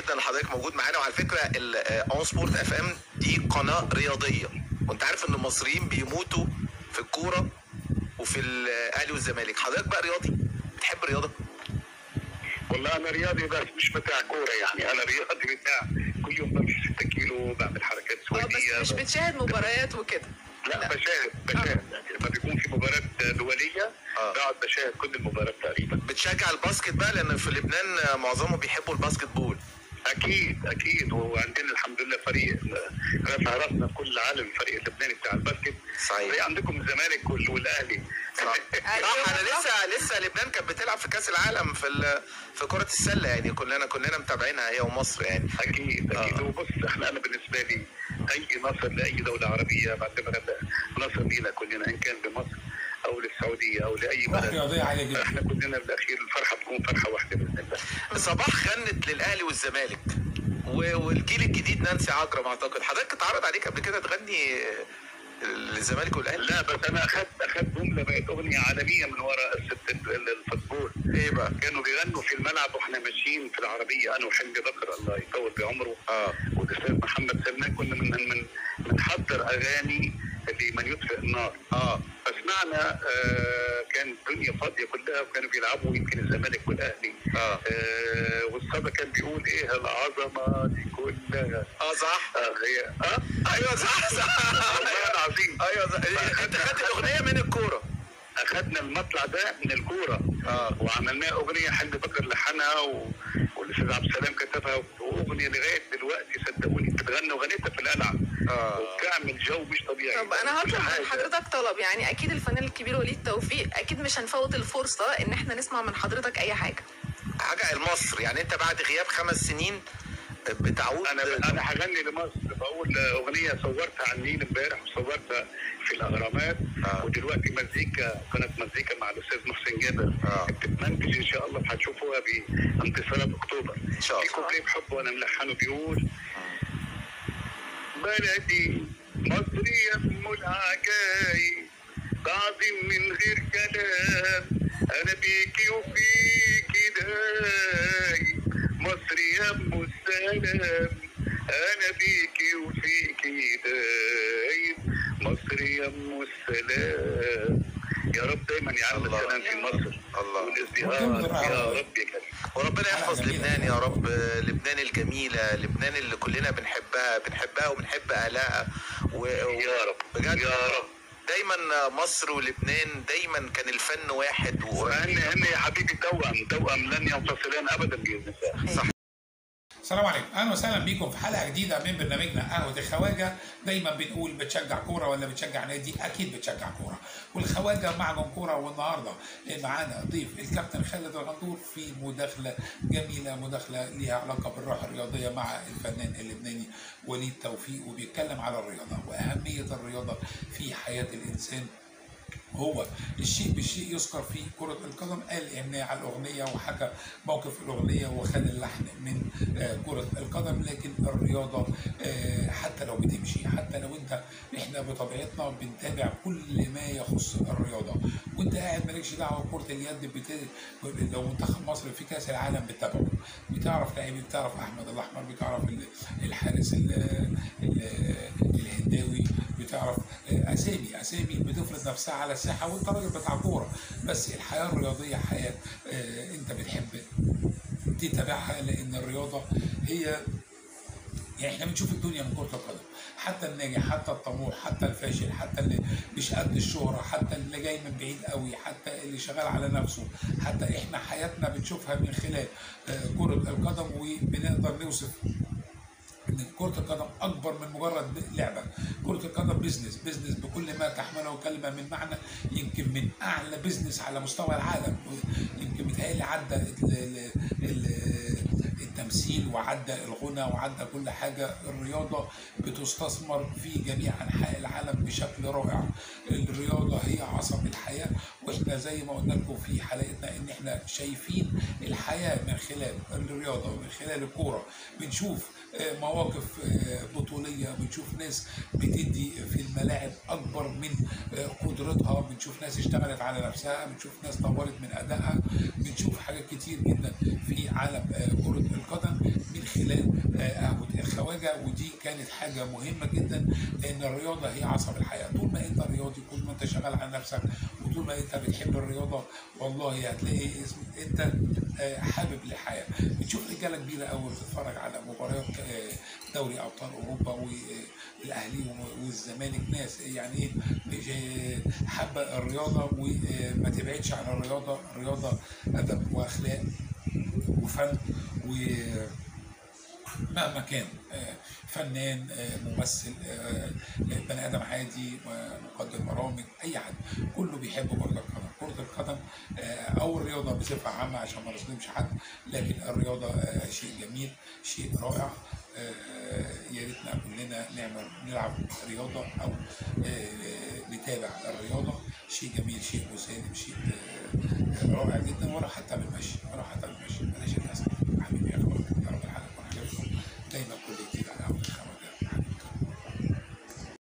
جدا ان حضرتك موجود معانا وعلى فكره اون سبورت اف ام دي قناه رياضيه وانت عارف ان المصريين بيموتوا في الكوره وفي الاهلي والزمالك حضرتك بقى رياضي بتحب الرياضه والله انا رياضي بس مش بتاع كوره يعني انا رياضي بتاع كل يوم بمشي 6 كيلو بعمل حركات اه سويديه بس مش بتشاهد مباريات وكده لا بشاهد بشاهد يعني لما بيكون في مباراه دوليه آه. بقعد بشاهد كل المباريات تقريبا بتشجع الباسكت بقى لان في لبنان معظمهم بيحبوا الباسكت بول اكيد اكيد وعندنا الحمد لله فريق رفع راسنا في كل العالم الفريق اللبناني بتاع الباسكت صحيح. زي عندكم الزمالك وال- والاهلي صح أيوة صح انا بالظبط. لسه لسه لبنان كانت بتلعب في كاس العالم في ال- في كره السله يعني كلنا كلنا متابعينها هي ومصر يعني اكيد اكيد آه. وبص احنا انا بالنسبه لي اي نصر لاي دوله عربيه بعتبرها نصر لينا كلنا ان كان بمصر او للسعوديه او لاي روح بلد رياضيه عاليه جدا احنا كلنا بالاخير الفرحه بتكون فرحه واحده باذن الله صباح خنت للاهلي والزمالك و- والجيل الجديد نانسي عجرم اعتقد حضرتك اتعرض عليك قبل كده تغني للزمالك والاهلي لا بس انا اخذت اخذت جمله بقت اغنيه عالميه من وراء الست ال- الفوتبول ايه بقى كانوا بيغنوا في الملعب واحنا ماشيين في العربيه انا وحلمي بكر الله يطول بعمره اه والاستاذ محمد سلمان كنا من من بنحضر اغاني لمن يطفئ النار اه فسمعنا آه كان الدنيا فاضيه كلها وكانوا بيلعبوا يمكن الزمالك والاهلي اه آه والصدى كان بيقول ايه العظمه دي كلها اه صح آه هي اه ايوه صح صح والله العظيم ايوه صح. انت خدت الاغنيه من الكوره اخذنا المطلع ده من الكوره اه وعملناه اغنيه حلمي بكر لحنها و... والاستاذ عبد السلام كتبها واغنيه لغايه دلوقتي صدقوني بتغنى وغنيتها في القلعه اه وبتعمل جو مش طبيعي طب انا كل هطلب حاجة. من حضرتك طلب يعني اكيد الفنان الكبير وليد توفيق اكيد مش هنفوت الفرصه ان احنا نسمع من حضرتك اي حاجه حاجه المصر يعني انت بعد غياب خمس سنين بتعود انا انا هغني لمصر بقول اغنيه صورتها على النيل امبارح وصورتها في الاهرامات آه. ودلوقتي مزيكا قناه مزيكا مع الاستاذ محسن جابر آه. بتتمنتج ان شاء الله هتشوفوها بانتصارات اكتوبر ان شاء في الله كوبليه بحب وانا ملحنه بيقول بلدي مصر يا ام العجايب تعظيم من غير كلام انا بيكي وفيكي دايب مصر يا ام السلام انا بيكي وفيكي دايب مصر يا ام السلام يا رب دايما يعم الله. السلام في مصر الله. والازدهار يا رب يا كريم وربنا يحفظ جميلة. لبنان يا رب لبنان الجميلة لبنان اللي كلنا بنحبها بنحبها وبنحب أهلها و... و... يا رب بجد يا رب دايما مصر ولبنان دايما كان الفن واحد هن وقريب هن يا حبيبي توأم توأم لن ينفصلان ابدا باذن الله صح السلام عليكم اهلا وسهلا بيكم في حلقه جديده من برنامجنا قهوه الخواجه دايما بنقول بتشجع كوره ولا بتشجع نادي اكيد بتشجع كوره والخواجه معجم كوره والنهارده معانا ضيف الكابتن خالد الغندور في مداخله جميله مداخله ليها علاقه بالروح الرياضيه مع الفنان اللبناني وليد توفيق وبيتكلم على الرياضه واهميه الرياضه في حياه الانسان هو الشيء بالشيء يذكر في كرة القدم قال إن على الأغنية وحكى موقف الأغنية وخد اللحن من آه، كرة القدم لكن الرياضة آه، حتى لو بتمشي حتى لو أنت إحنا بطبيعتنا بنتابع كل ما يخص الرياضة وأنت قاعد مالكش دعوة بكرة اليد بت... لو منتخب مصر في كأس العالم بتتابعه بتعرف لعيبة بتعرف أحمد الأحمر بتعرف ال- الحارس ال- ال- الهنداوي بتعرف اسامي اسامي بتفرض نفسها على الساحه وانت راجل بتاع كوره بس الحياه الرياضيه حياه آه، انت بتحب تتابعها لان الرياضه هي يعني احنا بنشوف الدنيا من كره القدم حتى الناجح حتى الطموح حتى الفاشل حتى اللي مش قد الشهره حتى اللي جاي من بعيد قوي حتى اللي شغال على نفسه حتى احنا حياتنا بنشوفها من خلال آه، كره القدم وبنقدر نوصف ان كرة القدم اكبر من مجرد لعبة، كرة القدم بيزنس، بيزنس بكل ما تحمله كلمة من معنى يمكن من اعلى بيزنس على مستوى العالم، يمكن متهيألي عدى ال- ال- ال- التمثيل وعدى الغنى وعدى كل حاجة، الرياضة بتستثمر في جميع انحاء العالم بشكل رائع. الرياضة هي عصب الحياة واحنا زي ما قلنا لكم في حلقتنا ان احنا شايفين الحياة من خلال الرياضة ومن خلال الكورة، بنشوف آه، مواقف آه، بطولية بنشوف ناس بتدي في الملاعب أكبر من آه، قدرتها بنشوف ناس اشتغلت على نفسها بنشوف ناس طورت من أدائها بنشوف حاجات كتير جدا في عالم آه، كرة القدم من خلال الخواجه ودي كانت حاجه مهمه جدا لان الرياضه هي عصب الحياه طول ما انت رياضي طول ما انت شغال على نفسك وطول ما انت بتحب الرياضه والله هتلاقي اسم انت آه، حابب الحياه بتشوف رجاله كبيره قوي بتتفرج على مباريات آه، دوري ابطال اوروبا والاهلي والزمالك ناس يعني ايه مش- آه، حابه الرياضه وما تبعدش عن الرياضه الرياضه ادب واخلاق وفن و مهما كان آه، فنان آه، ممثل آه، بني ادم عادي آه، مقدم برامج اي حد كله بيحب كره القدم كره القدم آه، او الرياضه بصفه عامه عشان ما نظلمش حد لكن الرياضه آه، شيء جميل شيء رائع آه، يا ريتنا كلنا نعمل نلعب رياضه او آه، نتابع الرياضه شيء جميل شيء مسالم شيء آه، آه، رائع جدا ولا حتى بالمشي ولا حتى بالمشي بلاش الرسم